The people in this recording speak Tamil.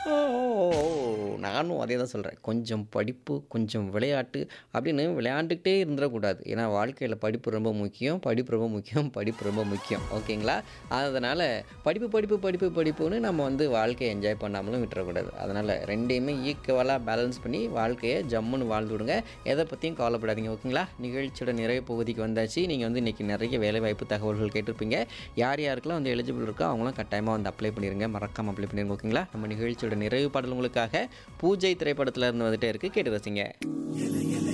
ஓ! நானும் அதே தான் சொல்றேன். கொஞ்சம் படிப்பு, கொஞ்சம் விளையாட்டு அப்படின்னு விளையாண்டுக்கிட்டே இருந்துறக்கூடாது. ஏன்னா வாழ்க்கையில படிப்பு ரொம்ப முக்கியம். படிப்பு ரொம்ப முக்கியம். படிப்பு ரொம்ப முக்கியம். ஓகேங்களா? அதனால படிப்பு, படிப்பு, படிப்பு, படிப்புன்னு நம்ம வந்து வாழ்க்கைய என்ஜாய் பண்ணாமலும் விட்டுறக்கூடாது. அதனால 2யுமே ஈக்குவலா பேலன்ஸ் பண்ணி வாழ்க்கைய ஜம்முன்னு வாழ்ந்து விடுங்க. எத பத்தியும் கவலைப்படாதீங்க. ஓகேங்களா? நிகழ்ச்சியோட நிறைவு பகுதிக்கு வந்தாச்சு. நீங்க வந்து இன்னைக்கு நிறைய வேலைவாய்ப்பு தகவல்கள் கேட்டிருப்பீங்க. யார் யாருக்கெல்லாம் வந்து எலிஜிபிள் இருக்கோ அவங்கலாம் கட்டாயமா வந்து அப்ளை பண்ணிருங்க. மறக்காம அப்ளை பண்ணிருங்க. ஓகேங்களா? நம்ம நிகழ்ச்சியோட நிறைவு பாடல் உங்களுக்காக பூஜை திரைப்படத்துல இருந்து வந்துட்டே இருக்கு. கேட்டு ரசிங்க.